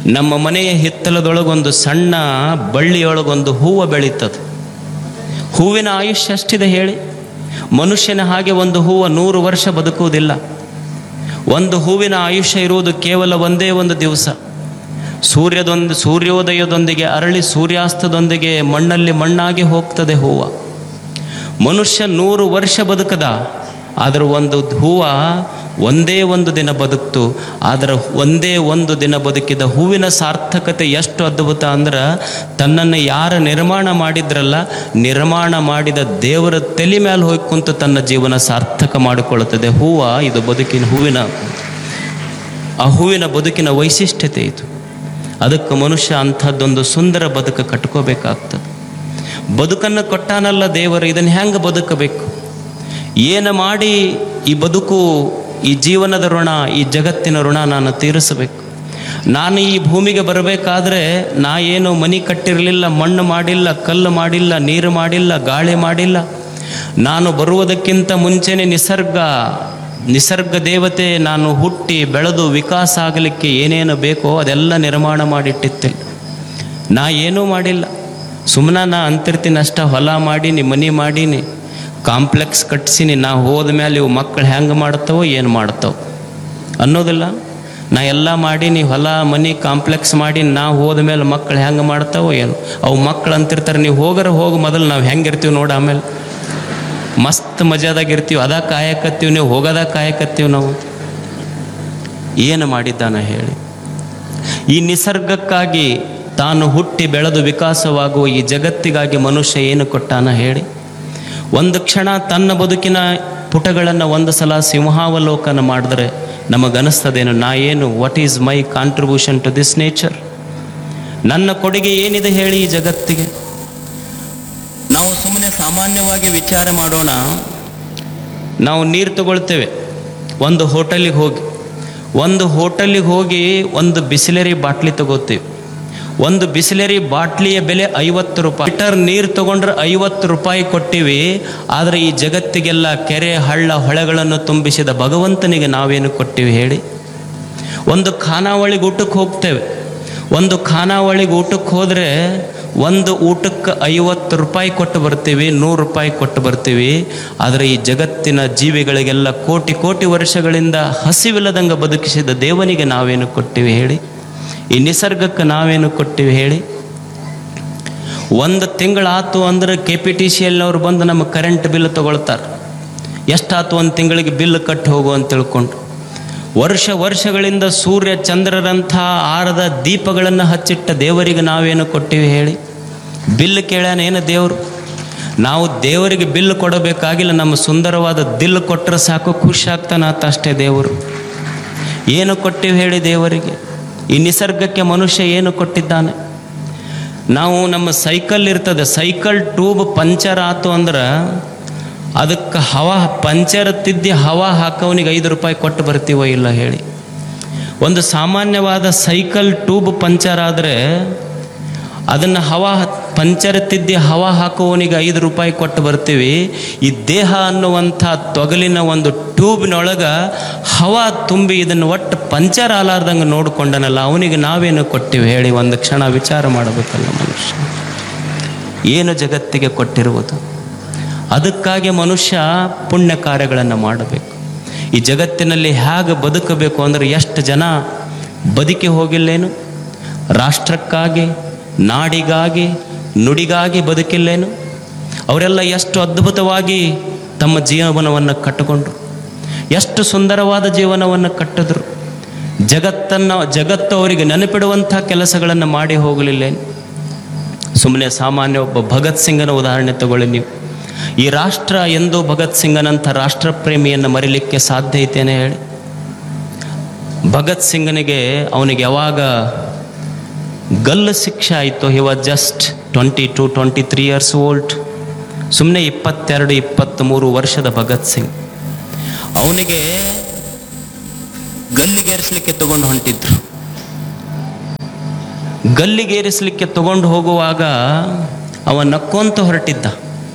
ನಮ್ಮ ಮನೆಯ ಹಿತ್ತಲದೊಳಗೊಂದು ಸಣ್ಣ ಬಳ್ಳಿಯೊಳಗೊಂದು ಹೂವು ಬೆಳೀತದೆ ಹೂವಿನ ಆಯುಷ್ಯ ಅಷ್ಟಿದೆ ಹೇಳಿ ಮನುಷ್ಯನ ಹಾಗೆ ಒಂದು ಹೂವು ನೂರು ವರ್ಷ ಬದುಕುವುದಿಲ್ಲ ಒಂದು ಹೂವಿನ ಆಯುಷ್ಯ ಇರುವುದು ಕೇವಲ ಒಂದೇ ಒಂದು ದಿವಸ ಸೂರ್ಯದೊಂದು ಸೂರ್ಯೋದಯದೊಂದಿಗೆ ಅರಳಿ ಸೂರ್ಯಾಸ್ತದೊಂದಿಗೆ ಮಣ್ಣಲ್ಲಿ ಮಣ್ಣಾಗಿ ಹೋಗ್ತದೆ ಹೂವು ಮನುಷ್ಯ ನೂರು ವರ್ಷ ಬದುಕದ ಆದರೂ ಒಂದು ಹೂವು ಒಂದೇ ಒಂದು ದಿನ ಬದುಕ್ತು ಆದರೆ ಒಂದೇ ಒಂದು ದಿನ ಬದುಕಿದ ಹೂವಿನ ಸಾರ್ಥಕತೆ ಎಷ್ಟು ಅದ್ಭುತ ಅಂದ್ರೆ ತನ್ನನ್ನು ಯಾರ ನಿರ್ಮಾಣ ಮಾಡಿದ್ರಲ್ಲ ನಿರ್ಮಾಣ ಮಾಡಿದ ದೇವರ ತಲೆ ಮೇಲೆ ಹೋಗಿ ಕುಂತು ತನ್ನ ಜೀವನ ಸಾರ್ಥಕ ಮಾಡಿಕೊಳ್ಳುತ್ತದೆ ಹೂವು ಇದು ಬದುಕಿನ ಹೂವಿನ ಆ ಹೂವಿನ ಬದುಕಿನ ವೈಶಿಷ್ಟ್ಯತೆ ಇದು ಅದಕ್ಕೆ ಮನುಷ್ಯ ಅಂಥದ್ದೊಂದು ಸುಂದರ ಬದುಕು ಕಟ್ಕೋಬೇಕಾಗ್ತದೆ ಬದುಕನ್ನು ಕೊಟ್ಟಾನಲ್ಲ ದೇವರು ಇದನ್ನು ಹೆಂಗೆ ಬದುಕಬೇಕು ಏನು ಮಾಡಿ ಈ ಬದುಕು ಈ ಜೀವನದ ಋಣ ಈ ಜಗತ್ತಿನ ಋಣ ನಾನು ತೀರಿಸಬೇಕು ನಾನು ಈ ಭೂಮಿಗೆ ಬರಬೇಕಾದ್ರೆ ನಾ ಏನು ಮನಿ ಕಟ್ಟಿರಲಿಲ್ಲ ಮಣ್ಣು ಮಾಡಿಲ್ಲ ಕಲ್ಲು ಮಾಡಿಲ್ಲ ನೀರು ಮಾಡಿಲ್ಲ ಗಾಳಿ ಮಾಡಿಲ್ಲ ನಾನು ಬರುವುದಕ್ಕಿಂತ ಮುಂಚೆನೇ ನಿಸರ್ಗ ನಿಸರ್ಗ ದೇವತೆ ನಾನು ಹುಟ್ಟಿ ಬೆಳೆದು ವಿಕಾಸ ಆಗಲಿಕ್ಕೆ ಏನೇನು ಬೇಕೋ ಅದೆಲ್ಲ ನಿರ್ಮಾಣ ಮಾಡಿಟ್ಟಿತ್ತಿಲ್ಲ ನಾ ಏನೂ ಮಾಡಿಲ್ಲ ಸುಮ್ಮನೆ ನಾ ಅಂತಿರ್ತೀನಿ ಅಷ್ಟ ಹೊಲ ಮಾಡೀನಿ ಮನೆ ಮಾಡೀನಿ ಕಾಂಪ್ಲೆಕ್ಸ್ ಕಟ್ಸೀನಿ ನಾ ಹೋದ ಮೇಲೆ ಇವು ಮಕ್ಕಳು ಹೆಂಗೆ ಮಾಡ್ತಾವೋ ಏನು ಮಾಡ್ತಾವ ಅನ್ನೋದಿಲ್ಲ ನಾ ಎಲ್ಲ ಮಾಡೀನಿ ಹೊಲ ಮನೆ ಕಾಂಪ್ಲೆಕ್ಸ್ ಮಾಡಿ ನಾ ಹೋದ ಮೇಲೆ ಮಕ್ಕಳು ಹೆಂಗೆ ಮಾಡ್ತಾವೋ ಏನು ಅವು ಮಕ್ಕಳು ಅಂತಿರ್ತಾರೆ ನೀವು ಹೋಗರ ಹೋಗಿ ಮೊದಲು ನಾವು ಹೆಂಗಿರ್ತೀವಿ ನೋಡಿ ಆಮೇಲೆ ಮಸ್ತ್ ಮಜಾದಾಗ ಇರ್ತೀವಿ ಅದ ಕಾಯಕತ್ತೀವಿ ನೀವು ಹೋಗೋದ ಕಾಯಕತ್ತೀವಿ ನಾವು ಏನು ಮಾಡಿದ್ದಾನ ಹೇಳಿ ಈ ನಿಸರ್ಗಕ್ಕಾಗಿ ತಾನು ಹುಟ್ಟಿ ಬೆಳೆದು ವಿಕಾಸವಾಗುವ ಈ ಜಗತ್ತಿಗಾಗಿ ಮನುಷ್ಯ ಏನು ಕೊಟ್ಟಾನ ಹೇಳಿ ಒಂದು ಕ್ಷಣ ತನ್ನ ಬದುಕಿನ ಪುಟಗಳನ್ನು ಒಂದು ಸಲ ಸಿಂಹಾವಲೋಕನ ಮಾಡಿದ್ರೆ ನಮಗನಿಸ್ತದೇನು ನಾ ಏನು what is my contribution to this nature ನನ್ನ ಕೊಡುಗೆ ಏನಿದೆ ಹೇಳಿ ಈ ಜಗತ್ತಿಗೆ ನಾವು ಸುಮ್ಮನೆ ಸಾಮಾನ್ಯವಾಗಿ ವಿಚಾರ ಮಾಡೋಣ ನಾವು ನೀರು ತಗೊಳ್ತೇವೆ ಒಂದು ಹೋಟೆಲಿಗೆ ಹೋಗಿ ಒಂದು ಹೋಟೆಲಿಗೆ ಹೋಗಿ ಒಂದು ಬಿಸಿಲರಿ ಬಾಟ್ಲಿ ತಗೋತೀವಿ ಒಂದು ಬಿಸಿಲರಿ ಬಾಟ್ಲಿಯ ಬೆಲೆ ಐವತ್ತು ರೂಪಾಯಿ ಲೀಟರ್ ನೀರು ತಗೊಂಡ್ರೆ ಐವತ್ತು ರೂಪಾಯಿ ಕೊಟ್ಟಿವಿ ಆದರೆ ಈ ಜಗತ್ತಿಗೆಲ್ಲ ಕೆರೆ ಹಳ್ಳ ಹೊಳೆಗಳನ್ನು ತುಂಬಿಸಿದ ಭಗವಂತನಿಗೆ ನಾವೇನು ಕೊಟ್ಟಿವಿ ಹೇಳಿ ಒಂದು ಖಾನಾವಳಿಗೆ ಊಟಕ್ಕೆ ಹೋಗ್ತೇವೆ ಒಂದು ಖಾನಾವಳಿಗೆ ಊಟಕ್ಕೆ ಹೋದರೆ ಒಂದು ಊಟಕ್ಕೆ ಐವತ್ತು ರೂಪಾಯಿ ಕೊಟ್ಟು ಬರ್ತೀವಿ ನೂರು ರೂಪಾಯಿ ಕೊಟ್ಟು ಬರ್ತೀವಿ ಆದರೆ ಈ ಜಗತ್ತಿನ ಜೀವಿಗಳಿಗೆಲ್ಲ ಕೋಟಿ ಕೋಟಿ ವರ್ಷಗಳಿಂದ ಹಸಿವಿಲ್ಲದಂಗೆ ಬದುಕಿಸಿದ ದೇವನಿಗೆ ನಾವೇನು ಕೊಟ್ಟಿವಿ ಹೇಳಿ ಈ ನಿಸರ್ಗಕ್ಕೆ ನಾವೇನು ಕೊಟ್ಟಿವಿ ಹೇಳಿ ಒಂದು ತಿಂಗಳಾತು ಅಂದ್ರೆ ಕೆ ಪಿ ಟಿ ಸಿ ಅವ್ರು ಬಂದು ನಮ್ಮ ಕರೆಂಟ್ ಬಿಲ್ ತಗೊಳ್ತಾರೆ ಎಷ್ಟಾತು ಒಂದು ತಿಂಗಳಿಗೆ ಬಿಲ್ ಕಟ್ಟಿ ಹೋಗು ಅಂತ ತಿಳ್ಕೊಂಡು ವರ್ಷ ವರ್ಷಗಳಿಂದ ಸೂರ್ಯ ಚಂದ್ರರಂಥ ಆರದ ದೀಪಗಳನ್ನು ಹಚ್ಚಿಟ್ಟ ದೇವರಿಗೆ ನಾವೇನು ಕೊಟ್ಟಿವಿ ಹೇಳಿ ಬಿಲ್ ಕೇಳ್ಯಾನ ಏನು ದೇವರು ನಾವು ದೇವರಿಗೆ ಬಿಲ್ ಕೊಡಬೇಕಾಗಿಲ್ಲ ನಮ್ಮ ಸುಂದರವಾದ ದಿಲ್ ಕೊಟ್ಟರೆ ಸಾಕು ಖುಷಿ ಆಗ್ತಾನಾತ ಅಷ್ಟೇ ದೇವರು ಏನು ಕೊಟ್ಟಿವಿ ಹೇಳಿ ದೇವರಿಗೆ ಈ ನಿಸರ್ಗಕ್ಕೆ ಮನುಷ್ಯ ಏನು ಕೊಟ್ಟಿದ್ದಾನೆ ನಾವು ನಮ್ಮ ಸೈಕಲ್ ಇರ್ತದೆ ಸೈಕಲ್ ಟ್ಯೂಬ್ ಪಂಚರ್ ಆತು ಅಂದ್ರೆ ಅದಕ್ಕೆ ಹವಾ ಪಂಚರ್ ತಿದ್ದಿ ಹವಾ ಹಾಕೋನಿಗೆ ಐದು ರೂಪಾಯಿ ಕೊಟ್ಟು ಬರ್ತೀವೋ ಇಲ್ಲ ಹೇಳಿ ಒಂದು ಸಾಮಾನ್ಯವಾದ ಸೈಕಲ್ ಟ್ಯೂಬ್ ಪಂಚರ್ ಆದರೆ ಅದನ್ನು ಹವಾ ಪಂಚರ್ ತಿದ್ದಿ ಹವಾ ಹಾಕುವವನಿಗೆ ಐದು ರೂಪಾಯಿ ಕೊಟ್ಟು ಬರ್ತೀವಿ ಈ ದೇಹ ಅನ್ನುವಂಥ ತೊಗಲಿನ ಒಂದು ಟ್ಯೂಬ್ನೊಳಗೆ ಹವಾ ತುಂಬಿ ಇದನ್ನು ಒಟ್ಟು ಪಂಚರ್ ಆಲಾರ್ದಂಗೆ ನೋಡಿಕೊಂಡನಲ್ಲ ಅವನಿಗೆ ನಾವೇನು ಕೊಟ್ಟಿವಿ ಹೇಳಿ ಒಂದು ಕ್ಷಣ ವಿಚಾರ ಮಾಡಬೇಕಲ್ಲ ಮನುಷ್ಯ ಏನು ಜಗತ್ತಿಗೆ ಕೊಟ್ಟಿರುವುದು ಅದಕ್ಕಾಗಿ ಮನುಷ್ಯ ಪುಣ್ಯ ಕಾರ್ಯಗಳನ್ನು ಮಾಡಬೇಕು ಈ ಜಗತ್ತಿನಲ್ಲಿ ಹೇಗೆ ಬದುಕಬೇಕು ಅಂದರೆ ಎಷ್ಟು ಜನ ಬದುಕಿ ಹೋಗಿಲ್ಲೇನು ರಾಷ್ಟ್ರಕ್ಕಾಗಿ ನಾಡಿಗಾಗಿ ನುಡಿಗಾಗಿ ಬದುಕಿಲ್ಲೇನು ಅವರೆಲ್ಲ ಎಷ್ಟು ಅದ್ಭುತವಾಗಿ ತಮ್ಮ ಜೀವನವನ್ನು ಕಟ್ಟಿಕೊಂಡ್ರು ಎಷ್ಟು ಸುಂದರವಾದ ಜೀವನವನ್ನು ಕಟ್ಟಿದ್ರು ಜಗತ್ತನ್ನು ಜಗತ್ತು ಅವರಿಗೆ ನೆನಪಿಡುವಂಥ ಕೆಲಸಗಳನ್ನು ಮಾಡಿ ಹೋಗಲಿಲ್ಲೇನು ಸುಮ್ಮನೆ ಸಾಮಾನ್ಯ ಒಬ್ಬ ಭಗತ್ ಸಿಂಗನ ಉದಾಹರಣೆ ತಗೊಳ್ಳಿ ನೀವು ಈ ರಾಷ್ಟ್ರ ಎಂದು ಭಗತ್ ಸಿಂಗನಂಥ ರಾಷ್ಟ್ರ ಪ್ರೇಮಿಯನ್ನು ಮರಿಲಿಕ್ಕೆ ಸಾಧ್ಯ ಐತೇನೆ ಹೇಳಿ ಭಗತ್ ಸಿಂಗನಿಗೆ ಅವನಿಗೆ ಯಾವಾಗ ಗಲ್ಲು ಶಿಕ್ಷೆ ಆಯಿತು he was just twenty two twenty three years old ಸುಮ್ಮನೆ ಇಪ್ಪತ್ತೆರಡು ಇಪ್ಪತ್ತ್ಮೂರು ವರ್ಷದ ಭಗತ್ ಸಿಂಗ್ ಅವನಿಗೆ ಗಲ್ಲಿಗೇರಿಸಲಿಕ್ಕೆ ತಗೊಂಡು ಹೊಂಟಿದ್ರು ಗಲ್ಲಿಗೇರಿಸಲಿಕ್ಕೆ ತಗೊಂಡು ಹೋಗುವಾಗ ಅವ ನಕ್ಕೊಂತ ಹೊರಟಿದ್ದ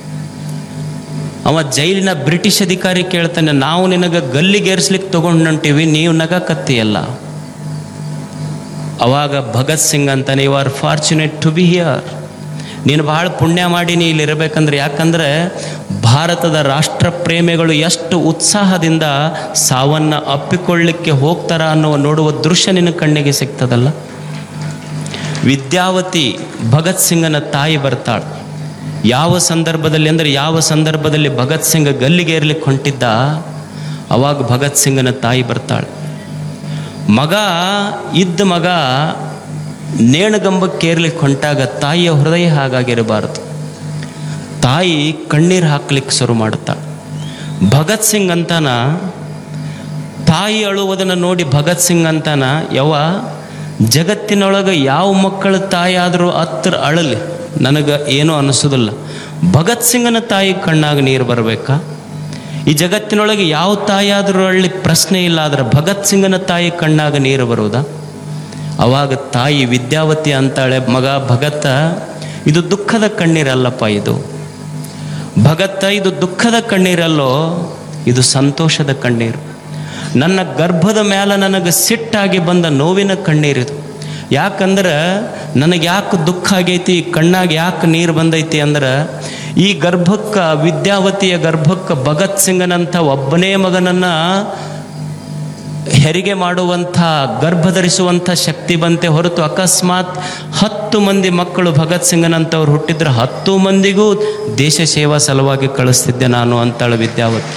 ಅವ ಜೈಲಿನ ಬ್ರಿಟಿಷ್ ಅಧಿಕಾರಿ ಕೇಳ್ತಾನೆ ನಾವು ನಿನಗೆ ಗಲ್ಲಿಗೇರಿಸ್ಲಿಕ್ಕೆ ತಗೊಂಡು ಹೊಂಟೀವಿ ನೀವು ನಗಕತ್ತೀಯಲ್ಲ ಅವಾಗ ಭಗತ್ ಸಿಂಗ್ ಅಂತಾನೆ you are fortunate to be here ನೀನು ಬಹಳ ಪುಣ್ಯ ಮಾಡಿ ನೀ ಇಲ್ಲಿ ಇರಬೇಕಂದ್ರೆ ಯಾಕಂದ್ರೆ ಭಾರತದ ರಾಷ್ಟ್ರ ಪ್ರೇಮಿಗಳು ಎಷ್ಟು ಉತ್ಸಾಹದಿಂದ ಸಾವನ್ನು ಅಪ್ಪಿಕೊಳ್ಳಿಕ್ಕೆ ಹೋಗ್ತಾರ ಅನ್ನುವ ನೋಡುವ ದೃಶ್ಯ ನಿನ್ನ ಕಣ್ಣಿಗೆ ಸಿಗ್ತದಲ್ಲ ವಿದ್ಯಾವತಿ ಭಗತ್ ಸಿಂಗನ ತಾಯಿ ಬರ್ತಾಳೆ ಯಾವ ಸಂದರ್ಭದಲ್ಲಿ ಅಂದರೆ ಯಾವ ಸಂದರ್ಭದಲ್ಲಿ ಭಗತ್ ಸಿಂಗ್ ಗಲ್ಲಿಗೇರ್ಲಿಕ್ಕೆ ಹೊಂಟಿದ್ದ ಅವಾಗ ಭಗತ್ ಸಿಂಗನ ತಾಯಿ ಬರ್ತಾಳೆ ಮಗ ಇದ್ದ ಮಗ ನೇಣಗಂಬಕ್ಕೇರ್ಲಿಕ್ಕೆ ಹೊಂಟಾಗ ತಾಯಿಯ ಹೃದಯ ಹಾಗಾಗಿರಬಾರದು ತಾಯಿ ಕಣ್ಣೀರು ಹಾಕ್ಲಿಕ್ಕೆ ಶುರು ಮಾಡುತ್ತಾಳೆ ಭಗತ್ ಸಿಂಗ್ ಅಂತಾನ ತಾಯಿ ಅಳುವುದನ್ನು ನೋಡಿ ಭಗತ್ ಸಿಂಗ್ ಅಂತಾನ ಯವ ಜಗತ್ತಿನೊಳಗೆ ಯಾವ ಮಕ್ಕಳ ತಾಯಿ ಆದರೂ ಹತ್ರ ಅಳಲಿ ನನಗೆ ಏನೂ ಅನಿಸೋದಿಲ್ಲ ಭಗತ್ ಸಿಂಗನ ತಾಯಿ ಕಣ್ಣಾಗ ನೀರು ಬರಬೇಕಾ ಈ ಜಗತ್ತಿನೊಳಗೆ ಯಾವ ತಾಯಿ ಆದರೂ ಅಳ್ಳಿ ಪ್ರಶ್ನೆ ಇಲ್ಲ ಆದರೆ ಭಗತ್ ಸಿಂಗನ ತಾಯಿ ಕಣ್ಣಾಗ ನೀರು ಬರುವುದಾ ಅವಾಗ ತಾಯಿ ವಿದ್ಯಾವತಿ ಅಂತಾಳೆ ಮಗ ಭಗತ ಇದು ದುಃಖದ ಕಣ್ಣೀರಲ್ಲಪ್ಪ ಇದು ಭಗತ್ತ ಇದು ದುಃಖದ ಕಣ್ಣೀರಲ್ಲೋ ಇದು ಸಂತೋಷದ ಕಣ್ಣೀರು ನನ್ನ ಗರ್ಭದ ಮೇಲೆ ನನಗೆ ಸಿಟ್ಟಾಗಿ ಬಂದ ನೋವಿನ ಕಣ್ಣೀರಿದು ಯಾಕಂದ್ರೆ ನನಗೆ ಯಾಕೆ ದುಃಖ ಆಗೈತಿ ಕಣ್ಣಾಗ ಯಾಕೆ ನೀರು ಬಂದೈತಿ ಅಂದ್ರೆ ಈ ಗರ್ಭಕ್ಕೆ ವಿದ್ಯಾವತಿಯ ಗರ್ಭಕ್ಕೆ ಭಗತ್ ಸಿಂಗನಂಥ ಒಬ್ಬನೇ ಮಗನನ್ನು ಹೆರಿಗೆ ಮಾಡುವಂಥ ಗರ್ಭ ಧರಿಸುವಂಥ ಶಕ್ತಿ ಬಂತೆ ಹೊರತು ಅಕಸ್ಮಾತ್ ಹತ್ತು ಮಂದಿ ಮಕ್ಕಳು ಭಗತ್ ಸಿಂಗನಂತವ್ರು ಹುಟ್ಟಿದ್ರೆ ಹತ್ತು ಮಂದಿಗೂ ದೇಶ ಸೇವಾ ಸಲುವಾಗಿ ಕಳಿಸ್ತಿದ್ದೆ ನಾನು ಅಂತಾಳು ವಿದ್ಯಾವತಿ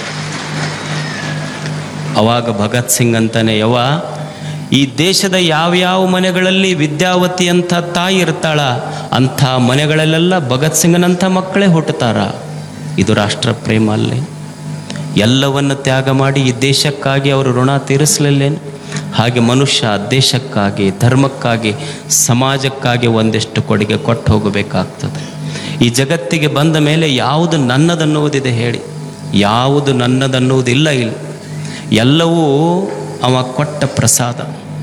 ಅವಾಗ ಭಗತ್ ಸಿಂಗ್ ಅಂತಾನೆ ಯವ ಈ ದೇಶದ ಯಾವ್ಯಾವ ಮನೆಗಳಲ್ಲಿ ವಿದ್ಯಾವತಿ ಅಂತ ತಾಯಿ ಇರ್ತಾಳ ಅಂಥ ಮನೆಗಳಲ್ಲೆಲ್ಲ ಭಗತ್ ಸಿಂಗನಂಥ ಮಕ್ಕಳೇ ಹುಟ್ಟುತ್ತಾರ ಇದು ರಾಷ್ಟ್ರ ಪ್ರೇಮ ಅಲ್ಲೇ ಎಲ್ಲವನ್ನು ತ್ಯಾಗ ಮಾಡಿ ಈ ದೇಶಕ್ಕಾಗಿ ಅವರು ಋಣ ತೀರಿಸಲಿಲ್ಲೇನು ಹಾಗೆ ಮನುಷ್ಯ ದೇಶಕ್ಕಾಗಿ ಧರ್ಮಕ್ಕಾಗಿ ಸಮಾಜಕ್ಕಾಗಿ ಒಂದಿಷ್ಟು ಕೊಡುಗೆ ಕೊಟ್ಟು ಹೋಗಬೇಕಾಗ್ತದೆ ಈ ಜಗತ್ತಿಗೆ ಬಂದ ಮೇಲೆ ಯಾವುದು ನನ್ನದನ್ನುವುದಿದೆ ಹೇಳಿ ಯಾವುದು ನನ್ನದನ್ನುವುದಿಲ್ಲ ಇಲ್ಲ ಎಲ್ಲವೂ ಅವ ಕೊಟ್ಟ ಪ್ರಸಾದ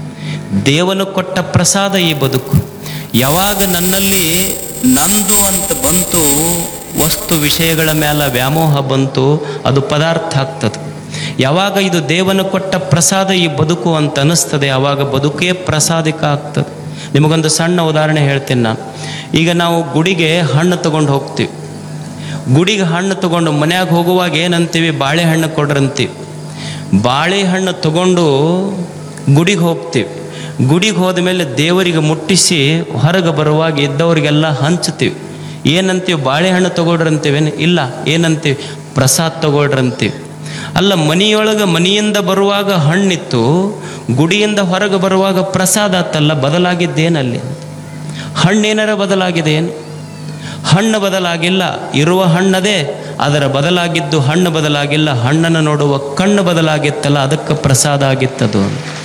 ದೇವನು ಕೊಟ್ಟ ಪ್ರಸಾದ ಈ ಬದುಕು ಯಾವಾಗ ನನ್ನಲ್ಲಿ ನಂದು ಅಂತ ಬಂತು ವಸ್ತು ವಿಷಯಗಳ ಮೇಲೆ ವ್ಯಾಮೋಹ ಬಂತು ಅದು ಪದಾರ್ಥ ಆಗ್ತದೆ ಯಾವಾಗ ಇದು ದೇವನು ಕೊಟ್ಟ ಪ್ರಸಾದ ಈ ಬದುಕು ಅಂತ ಅನಿಸ್ತದೆ ಆವಾಗ ಬದುಕೇ ಪ್ರಸಾದಿಕ ಆಗ್ತದೆ ನಿಮಗೊಂದು ಸಣ್ಣ ಉದಾಹರಣೆ ಹೇಳ್ತೀನಿ ನಾನು ಈಗ ನಾವು ಗುಡಿಗೆ ಹಣ್ಣು ತಗೊಂಡು ಹೋಗ್ತೀವಿ ಗುಡಿಗೆ ಹಣ್ಣು ತಗೊಂಡು ಮನ್ಯಾಗ ಹೋಗುವಾಗ ಏನಂತೀವಿ ಬಾಳೆಹಣ್ಣು ಕೊಡ್ರಂತೀವಿ ಬಾಳೆಹಣ್ಣು ತಗೊಂಡು ಗುಡಿಗೆ ಹೋಗ್ತೀವಿ ಗುಡಿಗೆ ಹೋದ ಮೇಲೆ ದೇವರಿಗೆ ಮುಟ್ಟಿಸಿ ಹೊರಗೆ ಬರುವಾಗ ಇದ್ದವರಿಗೆಲ್ಲ ಹಂಚ್ತೀವಿ ಏನಂತೀವಿ ಬಾಳೆಹಣ್ಣು ತಗೊಳ್ರಂತೀವೇನು ಇಲ್ಲ ಏನಂತೀವಿ ಪ್ರಸಾದ ತಗೊಳ್ರಂತೀವಿ ಅಲ್ಲ ಮನೆಯೊಳಗೆ ಮನೆಯಿಂದ ಬರುವಾಗ ಹಣ್ಣಿತ್ತು ಗುಡಿಯಿಂದ ಹೊರಗೆ ಬರುವಾಗ ಪ್ರಸಾದ ಆತಲ್ಲ ಬದಲಾಗಿದ್ದೇನಲ್ಲಿ ಹಣ್ಣೇನಾರ ಬದಲಾಗಿದೆ ಏನು ಹಣ್ಣು ಬದಲಾಗಿಲ್ಲ ಇರುವ ಹಣ್ಣದೇ ಅದರ ಬದಲಾಗಿದ್ದು ಹಣ್ಣು ಬದಲಾಗಿಲ್ಲ ಹಣ್ಣನ್ನು ನೋಡುವ ಕಣ್ಣು ಬದಲಾಗಿತ್ತಲ್ಲ ಅದಕ್ಕೆ ಪ್ರಸಾದ ಆಗಿತ್ತದು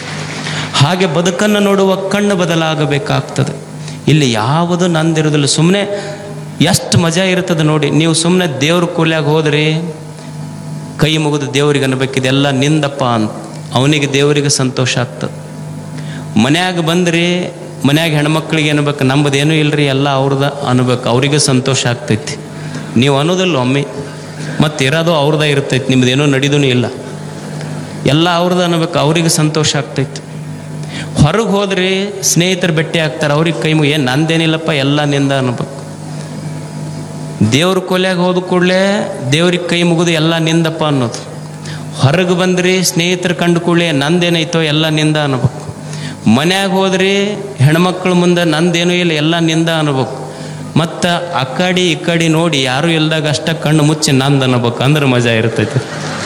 ಹಾಗೆ ಬದುಕನ್ನು ನೋಡುವ ಕಣ್ಣು ಬದಲಾಗಬೇಕಾಗ್ತದೆ ಇಲ್ಲಿ ಯಾವುದು ನಂದಿರೋದಿಲ್ಲ ಸುಮ್ಮನೆ ಎಷ್ಟು ಮಜಾ ಇರ್ತದೆ ನೋಡಿ ನೀವು ಸುಮ್ಮನೆ ದೇವ್ರ ಕೂಲ್ಯಾಗ ಹೋದ್ರಿ ಕೈ ಮುಗಿದು ದೇವರಿಗೆ ಅನ್ಬೇಕಿದೆ ಎಲ್ಲ ನಿಂದಪ್ಪ ಅಂತ ಅವನಿಗೆ ದೇವರಿಗೆ ಸಂತೋಷ ಆಗ್ತದೆ ಮನ್ಯಾಗ ಬಂದ್ರಿ ಮನ್ಯಾಗ ಹೆಣ್ಮಕ್ಳಿಗೆ ಅನ್ಬೇಕು ನಮ್ಮದೇನೂ ಇಲ್ರಿ ಎಲ್ಲ ಅವ್ರದ ಅನ್ಬೇಕು ಅವರಿಗೆ ಸಂತೋಷ ಆಗ್ತೈತಿ ನೀವು ಅನ್ನೋದಿಲ್ಲ ಒಮ್ಮೆ ಮತ್ತು ಇರೋದು ಅವ್ರದ ಇರ್ತೈತಿ ನಿಮ್ದೇನೋ ನಡೀದೂ ಇಲ್ಲ ಎಲ್ಲ ಅವ್ರದ ಅನ್ಬೇಕು ಅವ್ರಿಗೆ ಸಂತೋಷ ಆಗ್ತೈತಿ ಹೊರಗೆ ಹೋದ್ರಿ ಸ್ನೇಹಿತರು ಭೇಟಿ ಆಗ್ತಾರೆ ಅವ್ರಿಗೆ ಕೈ ಮುಗಿ ಏನು ನಂದೇನಿಲ್ಲಪ್ಪ ಎಲ್ಲ ನಿಂದ ಅನ್ಬೇಕು ದೇವ್ರ ಕೊಲೆಯಾಗ ಹೋದ ಕೂಡಲೇ ದೇವ್ರಿಗೆ ಕೈ ಮುಗಿದು ಎಲ್ಲ ನಿಂದಪ್ಪ ಅನ್ನೋದು ಹೊರಗೆ ಬಂದ್ರಿ ಸ್ನೇಹಿತರು ಕಂಡು ಕೂಡಲೇ ನಂದೇನೈತೋ ಎಲ್ಲ ನಿಂದ ಅನ್ಬೇಕು ಮನ್ಯಾಗ ಹೋದ್ರಿ ಹೆಣ್ಮಕ್ಳ ಮುಂದೆ ನಂದೇನೂ ಇಲ್ಲ ಎಲ್ಲ ನಿಂದ ಅನ್ಬೇಕು ಮತ್ತು ಆ ಕಡೆ ಈ ಕಡೆ ನೋಡಿ ಯಾರು ಇಲ್ದಾಗ ಅಷ್ಟ ಕಣ್ಣು ಮುಚ್ಚಿ ನಂದು ಅನ್ಬೇಕು ಅಂದ್ರೆ ಮಜಾ ಇರ್ತೈತಿ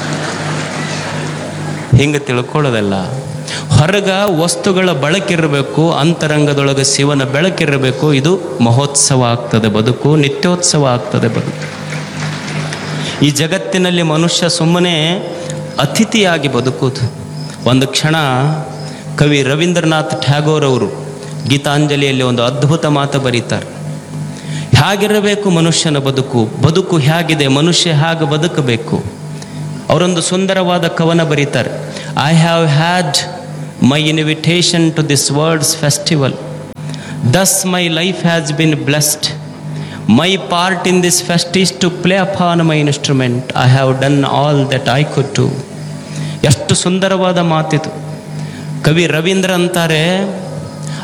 ಹಿಂಗೆ ತಿಳ್ಕೊಳ್ಳೋದಲ್ಲ ಹೊರಗ ವಸ್ತುಗಳ ಬಳಕಿರಬೇಕು ಅಂತರಂಗದೊಳಗೆ ಶಿವನ ಬೆಳಕಿರಬೇಕು ಇದು ಮಹೋತ್ಸವ ಆಗ್ತದೆ ಬದುಕು ನಿತ್ಯೋತ್ಸವ ಆಗ್ತದೆ ಬದುಕು ಈ ಜಗತ್ತಿನಲ್ಲಿ ಮನುಷ್ಯ ಸುಮ್ಮನೆ ಅತಿಥಿಯಾಗಿ ಬದುಕುವುದು ಒಂದು ಕ್ಷಣ ಕವಿ ರವೀಂದ್ರನಾಥ್ ಟ್ಯಾಗೋರ್ ಅವರು ಗೀತಾಂಜಲಿಯಲ್ಲಿ ಒಂದು ಅದ್ಭುತ ಮಾತು ಬರೀತಾರೆ ಹೇಗಿರಬೇಕು ಮನುಷ್ಯನ ಬದುಕು ಬದುಕು ಹೇಗಿದೆ ಮನುಷ್ಯ ಹೇಗೆ ಬದುಕಬೇಕು ಅವರೊಂದು ಸುಂದರವಾದ ಕವನ ಬರೀತಾರೆ I have had my invitation to this words festival thus my life has been blessed my part in this fest is to play upon my instrument I have done all that I could to ಎಷ್ಟು ಸುಂದರವಾದ ಮಾತಿದು ಕವಿ ರವೀಂದ್ರ ಅಂತಾರೆ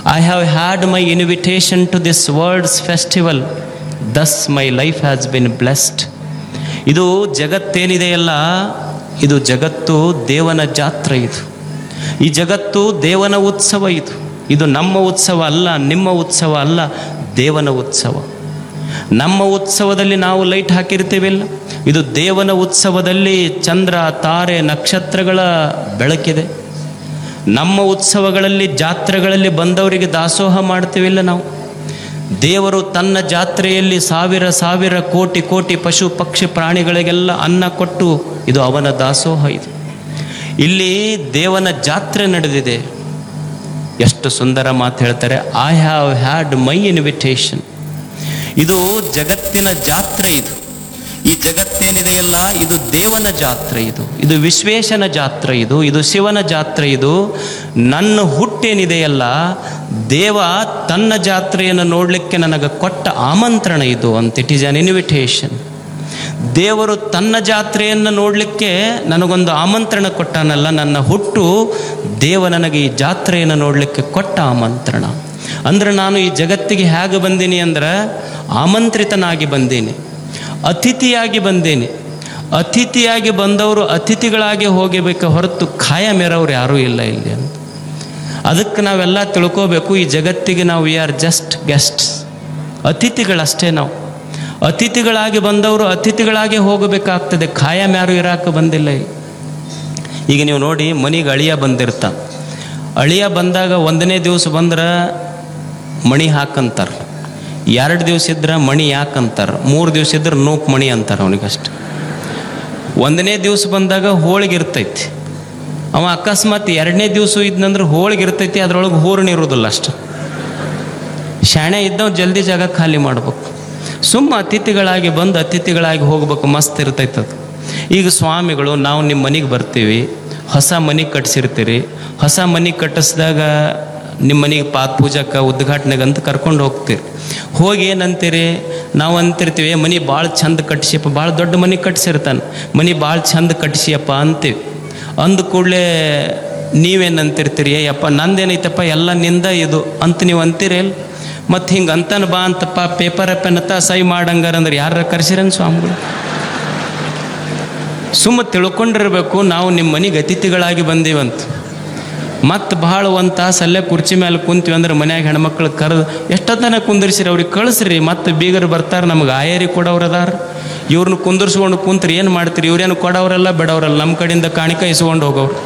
I have had my invitation to this worlds festival thus my life has been blessed ಇದು ಜಗತ್ತೇನಿದೆಯಲ್ಲ ಇದು ಜಗತ್ತು ದೇವನ ಜಾತ್ರೆ ಇದು ಈ ಜಗತ್ತು ದೇವನ ಉತ್ಸವ ಇದು ಇದು ನಮ್ಮ ಉತ್ಸವ ಅಲ್ಲ ನಿಮ್ಮ ಉತ್ಸವ ಅಲ್ಲ ದೇವನ ಉತ್ಸವ ನಮ್ಮ ಉತ್ಸವದಲ್ಲಿ ನಾವು ಲೈಟ್ ಹಾಕಿರ್ತೀವಿಲ್ಲ ಇದು ದೇವನ ಉತ್ಸವದಲ್ಲಿ ಚಂದ್ರ ತಾರೆ ನಕ್ಷತ್ರಗಳ ಬೆಳಕಿದೆ ನಮ್ಮ ಉತ್ಸವಗಳಲ್ಲಿ ಜಾತ್ರೆಗಳಲ್ಲಿ ಬಂದವರಿಗೆ ದಾಸೋಹ ಮಾಡ್ತೀವಿಲ್ಲ ನಾವು ದೇವರು ತನ್ನ ಜಾತ್ರೆಯಲ್ಲಿ ಸಾವಿರ ಸಾವಿರ ಕೋಟಿ ಕೋಟಿ ಪಶು ಪಕ್ಷಿ ಪ್ರಾಣಿಗಳಿಗೆಲ್ಲ ಅನ್ನ ಕೊಟ್ಟು ಇದು ಅವನ ದಾಸೋಹ ಇದು ಇಲ್ಲಿ ದೇವನ ಜಾತ್ರೆ ನಡೆದಿದೆ ಎಷ್ಟು ಸುಂದರ ಮಾತು ಹೇಳ್ತಾರೆ I have had my invitation ಇದು ಜಗತ್ತಿನ ಜಾತ್ರೆ ಇದು ಈ ಜಗತ್ತೇನಿದೆಯಲ್ಲ ಇದು ದೇವನ ಜಾತ್ರೆ ಇದು ಇದು ವಿಶ್ವೇಶನ ಜಾತ್ರೆ ಇದು ಇದು ಶಿವನ ಜಾತ್ರೆ ಇದು ನನ್ನ ಹುಟ್ಟೇನಿದೆಯಲ್ಲ ದೇವ ತನ್ನ ಜಾತ್ರೆಯನ್ನು ನೋಡಲಿಕ್ಕೆ ನನಗೆ ಕೊಟ್ಟ ಆಮಂತ್ರಣ ಇದು ಅಂತ ಇಟ್ ಈಸ್ ಅನ್ ಇನ್ವಿಟೇಷನ್ ದೇವರು ತನ್ನ ಜಾತ್ರೆಯನ್ನು ನೋಡಲಿಕ್ಕೆ ನನಗೊಂದು ಆಮಂತ್ರಣ ಕೊಟ್ಟಾನಲ್ಲ ನನ್ನ ಹುಟ್ಟು ದೇವ ನನಗೆ ಈ ಜಾತ್ರೆಯನ್ನು ನೋಡಲಿಕ್ಕೆ ಕೊಟ್ಟ ಆಮಂತ್ರಣ ಅಂದ್ರೆ ನಾನು ಈ ಜಗತ್ತಿಗೆ ಹೇಗೆ ಬಂದೀನಿ ಅಂದ್ರೆ ಆಮಂತ್ರಿತನಾಗಿ ಬಂದೀನಿ ಅತಿಥಿಯಾಗಿ ಬಂದೀನಿ ಅತಿಥಿಯಾಗಿ ಬಂದವರು ಅತಿಥಿಗಳಾಗಿ ಹೋಗಬೇಕು ಹೊರತು ಖಾಯ ಮೇರವ್ರು ಯಾರೂ ಇಲ್ಲ ಇಲ್ಲಿ ಅಂತ ಅದಕ್ಕೆ ನಾವೆಲ್ಲ ತಿಳ್ಕೋಬೇಕು ಈ ಜಗತ್ತಿಗೆ ನಾವು ವಿ ಆರ್ ಜಸ್ಟ್ ಗೆಸ್ಟ್ಸ್ ಅತಿಥಿಗಳಷ್ಟೇ ನಾವು ಅತಿಥಿಗಳಾಗಿ ಬಂದವರು ಅತಿಥಿಗಳಾಗಿ ಹೋಗಬೇಕಾಗ್ತದೆ ಖಾಯಂ ಯಾರು ಇರಾಕ ಬಂದಿಲ್ಲ ಈಗ. ಈಗ ನೀವು ನೋಡಿ ಮನೆಗೆ ಅಳಿಯ ಬಂದಿರ್ತ ಅಳಿಯ ಬಂದಾಗ ಒಂದನೇ ದಿವಸ ಬಂದ್ರೆ ಮಣಿ ಹಾಕಂತಾರ ಎರಡು ದಿವಸ ಇದ್ರೆ ಮಣಿ ಯಾಕಂತಾರ ಮೂರು ದಿವಸ ಇದ್ರೆ ನೂಕು ಮಣಿ ಅಂತಾರೆ ಅವನಿಗಷ್ಟು ಒಂದನೇ ದಿವಸ ಬಂದಾಗ ಹೋಳಿಗೆ ಇರ್ತೈತಿ ಅವ ಅಕಸ್ಮಾತ್ ಎರಡನೇ ದಿವಸ ಇದ್ನಂದ್ರೆ ಹೋಳಿಗೆ ಇರ್ತೈತಿ ಅದ್ರೊಳಗೆ ಹೂರ್ಣ ಇರೋದಿಲ್ಲ ಅಷ್ಟು ಶಾಣೆ ಇದ್ದವ್ ಜಲ್ದಿ ಜಾಗ ಖಾಲಿ ಮಾಡ್ಬೇಕು ಸುಮ್ಮ ಅತಿಥಿಗಳಾಗಿ ಬಂದು ಅತಿಥಿಗಳಾಗಿ ಹೋಗ್ಬೇಕು ಮಸ್ತ್ ಇರ್ತೈತೆ ಅದು ಈಗ ಸ್ವಾಮಿಗಳು ನಾವು ನಿಮ್ಮ ಮನೆಗೆ ಬರ್ತೀವಿ ಹೊಸ ಮನೆ ಕಟ್ಸಿರ್ತೀರಿ ಹೊಸ ಮನೆ ಕಟ್ಟಿಸಿದಾಗ ನಿಮ್ಮ ಮನೆಗೆ ಪಾದ ಪೂಜಕ್ಕೆ ಉದ್ಘಾಟನೆಗೆ ಅಂತ ಕರ್ಕೊಂಡು ಹೋಗ್ತೀರಿ ಹೋಗಿ ಏನಂತೀರಿ ನಾವು ಅಂತಿರ್ತೀವಿ "ಏ, ಮನೆ ಭಾಳ ಚಂದ ಕಟ್ಸಿಯಪ್ಪ ಭಾಳ ದೊಡ್ಡ ಮನೆ ಕಟ್ಸಿರ್ತಾನೆ ಮನೆ ಭಾಳ ಚಂದ ಕಟ್ಸಿಯಪ್ಪ ಅಂತೀವಿ ಅಂದ ಕೂಡಲೇ ನೀವೇನು ಅಂತಿರ್ತೀರಿ "ಏ, ಯಪ್ಪ ನಂದೇನೈತಪ್ಪ ಎಲ್ಲ ನಿಂದ ಇದು ಅಂತ ನೀವು ಅಂತೀರಿ ಮತ್ತು ಹಿಂಗೆ ಅಂತಾನ ಬಾ ಅಂತಪ್ಪ ಪೇಪರ್ ಪೆನ್ನತ್ತ ಸೈ ಮಾಡಂಗಾರ ಅಂದ್ರೆ ಯಾರ ಕರ್ಸಿರನ್ ಸ್ವಾಮಿಗಳು ಸುಮ್ಮ ತಿಳ್ಕೊಂಡಿರ್ಬೇಕು ನಾವು ನಿಮ್ಮ ಮನೆಗೆ ಅತಿಥಿಗಳಾಗಿ ಬಂದೀವಂತ ಮತ್ತು ಭಾಳ ಒಂದು ತಾಸು ಅಲ್ಲೇ ಕುರ್ಚಿ ಮೇಲೆ ಕುಂತೀವಿ ಅಂದ್ರೆ ಮನ್ಯಾಗ ಹೆಣ್ಮಕ್ಳು ಕರೆದು ಎಷ್ಟೊತ್ತನ ಕುಂದಿರ್ಸಿರಿ ಅವ್ರಿಗೆ ಕಳಿಸ್ರಿ ಮತ್ತು ಬೀಗರು ಬರ್ತಾರೆ ನಮ್ಗೆ ಆಯರಿ ಕೊಡೋರು ಅದಾರ ಇವ್ರನ್ನ ಕುಂದಿರ್ಸ್ಕೊಂಡು ಕುಂತ್ರಿ ಏನು ಮಾಡ್ತೀರಿ ಇವ್ರೇನು ಕೊಡೋರೆಲ್ಲ ಬಿಡೋರಲ್ಲ ನಮ್ಮ ಕಡೆಯಿಂದ ಕಾಣಿಕ ಇಸ್ಕೊಂಡು ಹೋಗೋರು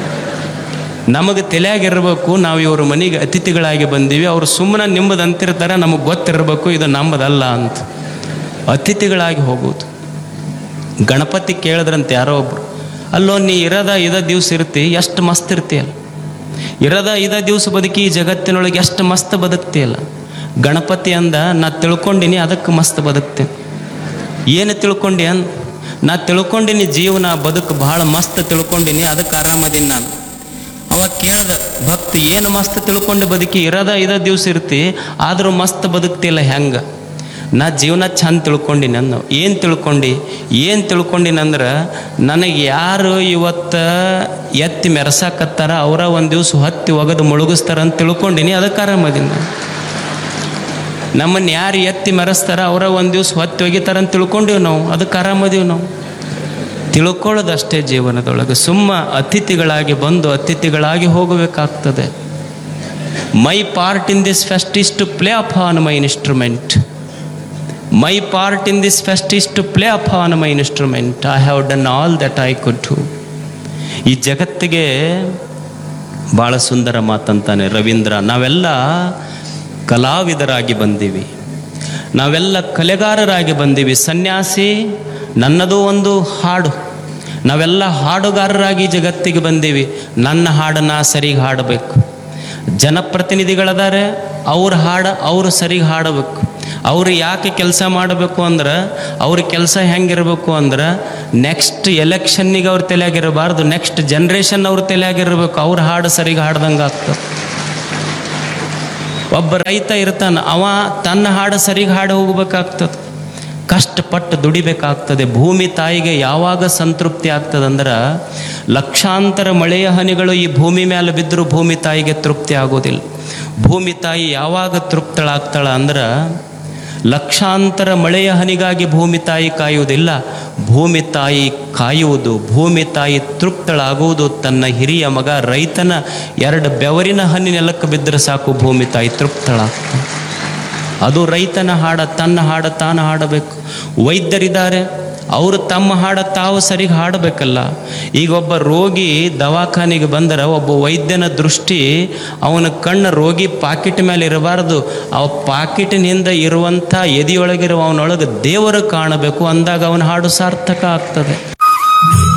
ನಮಗೆ ತಲೆಯಾಗಿರ್ಬೇಕು ನಾವು ಇವ್ರ ಮನೆಗೆ ಅತಿಥಿಗಳಾಗಿ ಬಂದೀವಿ ಅವರು ಸುಮ್ಮನೆ ನಿಮ್ಮದು ಅಂತಿರ್ತಾರೆ ನಮಗೆ ಗೊತ್ತಿರಬೇಕು ಇದು ನಮ್ಮದಲ್ಲ ಅಂತ ಅತಿಥಿಗಳಾಗಿ ಹೋಗೋದು ಗಣಪತಿ ಕೇಳಿದ್ರಂತೆ ಯಾರೋ ಒಬ್ರು ಅಲ್ಲೋ ನೀ ಇರದ ಇದ ದಿವ್ಸ ಇರ್ತಿ ಎಷ್ಟು ಮಸ್ತ್ ಇರ್ತೀಯಲ್ಲ ಇರದ ಇದ ದಿವ್ಸ ಬದುಕಿ ಈ ಜಗತ್ತಿನೊಳಗೆ ಎಷ್ಟು ಮಸ್ತ್ ಬದುಕ್ತಿಯಲ್ಲ ಗಣಪತಿ ಅಂದ ನಾ ತಿಳ್ಕೊಂಡಿನಿ ಅದಕ್ಕೆ ಮಸ್ತ್ ಬದುಕ್ತೇನೆ ಏನು ತಿಳ್ಕೊಂಡಿ ಅಂದ್ ನಾ ತಿಳ್ಕೊಂಡಿನಿ ಜೀವನ ಬದುಕು ಭಾಳ ಮಸ್ತ್ ತಿಳ್ಕೊಂಡಿನಿ ಅದಕ್ಕೆ ಆರಾಮದೀನಿ ನಾನು ಅವ ಕೇಳ್ದ ಭಕ್ತ ಏನು ಮಸ್ತ್ ತಿಳ್ಕೊಂಡು ಬದುಕಿ ಇರದ ಇದ ದಿವ್ಸ ಇರ್ತಿ ಆದರೂ ಮಸ್ತ್ ಬದುಕ್ತಿಲ್ಲ ಹೆಂಗೆ ನಾ ಜೀವನ ಚಂದ ತಿಳ್ಕೊಂಡಿನಿ ಅಂದ ಏನು ತಿಳ್ಕೊಂಡು ಏನು ತಿಳ್ಕೊಂಡಿನಂದ್ರೆ ನನಗೆ ಯಾರು ಇವತ್ತು ಎತ್ತಿ ಮೆರೆಸಾಕತ್ತಾರ ಅವರ ಒಂದು ದಿವ್ಸ ಹತ್ತಿ ಒಗದು ಮುಳುಗಿಸ್ತಾರ ಅಂತ ತಿಳ್ಕೊಂಡಿನಿ ಅದಕ್ಕೆ ಆರಾಮದೀನಿ ನಾನು ನಮ್ಮನ್ನು ಯಾರು ಎತ್ತಿ ಮೆರೆಸ್ತಾರ ಅವರ ಒಂದು ದಿವ್ಸ ಹೊತ್ತಿ ಒಗಿತಾರ ಅಂತ ತಿಳ್ಕೊಂಡಿವಿ ನಾವು ಅದಕ್ಕೆ ಆರಾಮದೀವಿ ನಾವು ತಿಳ್ಕೊಳ್ಳೋದಷ್ಟೇ ಜೀವನದೊಳಗೆ ಸುಮ್ಮ ಅತಿಥಿಗಳಾಗಿ ಬಂದು ಅತಿಥಿಗಳಾಗಿ ಹೋಗಬೇಕಾಗ್ತದೆ my part in this fest is to play upon my instrument my part in this fest is to play upon my instrument I have done all that I could do ಈ ಜಗತ್ತಿಗೆ ಭಾಳ ಸುಂದರ ಮಾತಂತಾನೆ ರವೀಂದ್ರ ನಾವೆಲ್ಲ ಕಲಾವಿದರಾಗಿ ಬಂದೀವಿ ನಾವೆಲ್ಲ ಕಲೆಗಾರರಾಗಿ ಬಂದೀವಿ ಸನ್ಯಾಸಿ ನನ್ನದು ಒಂದು ಹಾಡು ನಾವೆಲ್ಲ ಹಾಡುಗಾರರಾಗಿ ಜಗತ್ತಿಗೆ ಬಂದೀವಿ ನನ್ನ ಹಾಡನ್ನ ಸರಿಗೆ ಹಾಡಬೇಕು ಜನಪ್ರತಿನಿಧಿಗಳದಾರೆ ಅವ್ರ ಹಾಡು ಅವರು ಸರಿಗೆ ಹಾಡಬೇಕು ಅವರು ಯಾಕೆ ಕೆಲಸ ಮಾಡಬೇಕು ಅಂದ್ರೆ ಅವ್ರ ಕೆಲಸ ಹೆಂಗಿರಬೇಕು ಅಂದ್ರೆ ನೆಕ್ಸ್ಟ್ ಎಲೆಕ್ಷನ್ನಿಗೆ ಅವ್ರ ತಲೆಯಾಗಿರಬಾರ್ದು ನೆಕ್ಸ್ಟ್ ಜನ್ರೇಷನ್ ಅವ್ರ ತಲೆಯಾಗಿರ್ಬೇಕು ಅವ್ರ ಹಾಡು ಸರಿಗೆ ಹಾಡ್ದಂಗೆ ಆಗ್ತದೆ ಒಬ್ಬ ರೈತ ಇರ್ತಾನೆ ಅವ ತನ್ನ ಹಾಡು ಸರಿಗೆ ಹಾಡು ಹೋಗ್ಬೇಕಾಗ್ತದೆ ಕಷ್ಟಪಟ್ಟು ದುಡಿಬೇಕಾಗ್ತದೆ ಭೂಮಿ ತಾಯಿಗೆ ಯಾವಾಗ ಸಂತೃಪ್ತಿ ಆಗ್ತದಂದ್ರೆ ಲಕ್ಷಾಂತರ ಮಳೆಯ ಹನಿಗಳು ಈ ಭೂಮಿ ಮೇಲೆ ಬಿದ್ದರೂ ಭೂಮಿ ತಾಯಿಗೆ ತೃಪ್ತಿ ಆಗೋದಿಲ್ಲ ಭೂಮಿ ತಾಯಿ ಯಾವಾಗ ತೃಪ್ತಳಾಗ್ತಾಳ ಅಂದ್ರೆ ಲಕ್ಷಾಂತರ ಮಳೆಯ ಹನಿಗಾಗಿ ಭೂಮಿ ತಾಯಿ ಕಾಯುವುದಿಲ್ಲ ಭೂಮಿ ತಾಯಿ ಕಾಯುವುದು ಭೂಮಿ ತಾಯಿ ತೃಪ್ತಳಾಗುವುದು ತನ್ನ ಹಿರಿಯ ಮಗ ರೈತನ ಎರಡು ಬೆವರಿನ ಹನಿ ನೆಲಕ್ಕೆ ಬಿದ್ದರೆ ಸಾಕು ಭೂಮಿ ತಾಯಿ ತೃಪ್ತಳಾಗ್ತಾಳೆ ಅದು ರೈತನ ಹಾಡ ತನ್ನ ಹಾಡ ತಾನು ಹಾಡಬೇಕು ವೈದ್ಯರಿದ್ದಾರೆ ಅವರು ತಮ್ಮ ಹಾಡ ತಾವು ಸರಿಗೆ ಹಾಡಬೇಕಲ್ಲ ಈಗ ಒಬ್ಬ ರೋಗಿ ದವಾಖಾನೆಗೆ ಬಂದರೆ ಒಬ್ಬ ವೈದ್ಯನ ದೃಷ್ಟಿ ಅವನ ಕಣ್ಣು ರೋಗಿ ಪಾಕಿಟ್ ಮೇಲೆ ಇರಬಾರ್ದು ಆ ಪಾಕಿಟಿನಿಂದ ಇರುವಂಥ ಎದೆಯೊಳಗಿರುವ ಅವನೊಳಗೆ ದೇವರು ಕಾಣಬೇಕು ಅಂದಾಗ ಅವನ ಹಾಡು ಸಾರ್ಥಕ ಆಗ್ತದೆ